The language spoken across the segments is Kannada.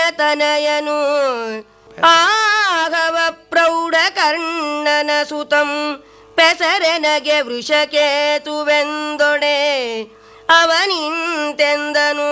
ತನಯನು ಆಗವ ಪ್ರೌಢ ಕರ್ಣನ ಸುತಂ ಪೆಸರೆನಗೆ ವೃಷಕೇತುವೆಂದೊಡೆ ಅವನಿಂತೆಂದನು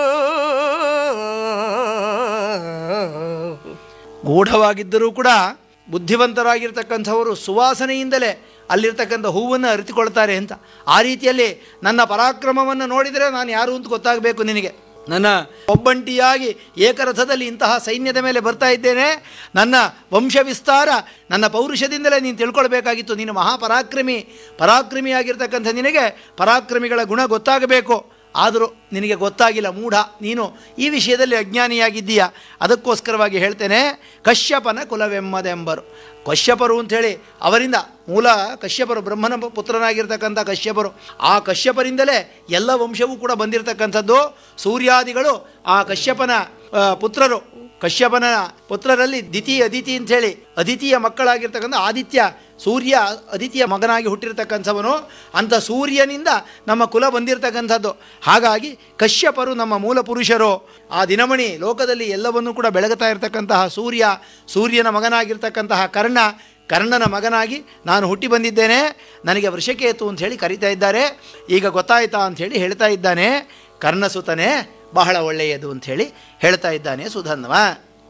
ಗೂಢವಾಗಿದ್ದರೂ ಕೂಡ ಬುದ್ಧಿವಂತರಾಗಿರ್ತಕ್ಕಂಥವರು ಸುವಾಸನೆಯಿಂದಲೇ ಅಲ್ಲಿರ್ತಕ್ಕಂಥ ಹೂವನ್ನು ಅರಿತುಕೊಳ್ತಾರೆ ಅಂತ ಆ ರೀತಿಯಲ್ಲಿ ನನ್ನ ಪರಾಕ್ರಮವನ್ನು ನೋಡಿದರೆ ನಾನು ಯಾರು ಅಂತ ಗೊತ್ತಾಗಬೇಕು ನಿನಗೆ ನನ್ನ ಒಬ್ಬಂಟಿಯಾಗಿ ಏಕರಥದಲ್ಲಿ ಇಂತಹ ಸೈನ್ಯದ ಮೇಲೆ ಬರ್ತಾ ಇದ್ದೇನೆ ನನ್ನ ವಂಶ ವಿಸ್ತಾರ ನನ್ನ ಪೌರುಷದಿಂದಲೇ ನೀನು ತಿಳ್ಕೊಳ್ಬೇಕಾಗಿತ್ತು ನೀನು ಮಹಾಪರಾಕ್ರಮಿ ಪರಾಕ್ರಮಿಯಾಗಿರ್ತಕ್ಕಂಥ ನಿನಗೆ ಪರಾಕ್ರಮಿಗಳ ಗುಣ ಗೊತ್ತಾಗಬೇಕು ಆದರೂ ನಿನಗೆ ಗೊತ್ತಾಗಿಲ್ಲ ಮೂಢ ನೀನು ಈ ವಿಷಯದಲ್ಲಿ ಅಜ್ಞಾನಿಯಾಗಿದ್ದೀಯ ಅದಕ್ಕೋಸ್ಕರವಾಗಿ ಹೇಳ್ತೇನೆ ಕಶ್ಯಪನ ಕುಲವೆಮ್ಮದೆಂಬರು ಕಶ್ಯಪರು ಅಂಥೇಳಿ ಅವರಿಂದ ಮೂಲ ಕಶ್ಯಪರು ಬ್ರಹ್ಮನ ಪು- ಪುತ್ರನಾಗಿರ್ತಕ್ಕಂಥ ಕಶ್ಯಪರು ಆ ಕಶ್ಯಪರಿಂದಲೇ ಎಲ್ಲ ವಂಶವೂ ಕೂಡ ಬಂದಿರತಕ್ಕಂಥದ್ದು ಸೂರ್ಯಾದಿಗಳು ಆ ಕಶ್ಯಪನ ಆ, ಪುತ್ರರು ಕಶ್ಯಪನ ಪುತ್ರರಲ್ಲಿ ದಿತಿ ಅದಿತಿ ಅಂಥೇಳಿ ಅದಿತಿಯ ಮಕ್ಕಳಾಗಿರ್ತಕ್ಕಂಥ ಆದಿತ್ಯ ಸೂರ್ಯ ಅದಿತಿಯ ಮಗನಾಗಿ ಹುಟ್ಟಿರ್ತಕ್ಕಂಥವನು ಅಂಥ ಸೂರ್ಯನಿಂದ ನಮ್ಮ ಕುಲ ಬಂದಿರತಕ್ಕಂಥದ್ದು ಹಾಗಾಗಿ ಕಶ್ಯಪರು ನಮ್ಮ ಮೂಲ ಪುರುಷರು ಆ ದಿನಮಣಿ ಲೋಕದಲ್ಲಿ ಎಲ್ಲವನ್ನೂ ಕೂಡ ಬೆಳಗುತ್ತಾ ಇರತಕ್ಕಂತಹ ಸೂರ್ಯ ಸೂರ್ಯನ ಮಗನಾಗಿರ್ತಕ್ಕಂತಹ ಕರ್ಣ ಕರ್ಣನ ಮಗನಾಗಿ ನಾನು ಹುಟ್ಟಿ ಬಂದಿದ್ದೇನೆ ನನಗೆ ವೃಷಕೇತು ಅಂತ ಹೇಳಿ ಕರಿತಾ ಇದ್ದಾರೆ ಈಗ ಗೊತ್ತಾಯ್ತಾ ಅಂಥೇಳಿ ಹೇಳ್ತಾ ಇದ್ದಾನೆ ಕರ್ಣಸುತನೇ ಬಹಳ ಒಳ್ಳೆಯದು ಅಂಥೇಳಿ ಹೇಳ್ತಾ ಇದ್ದಾನೆ ಸುಧನ್ವ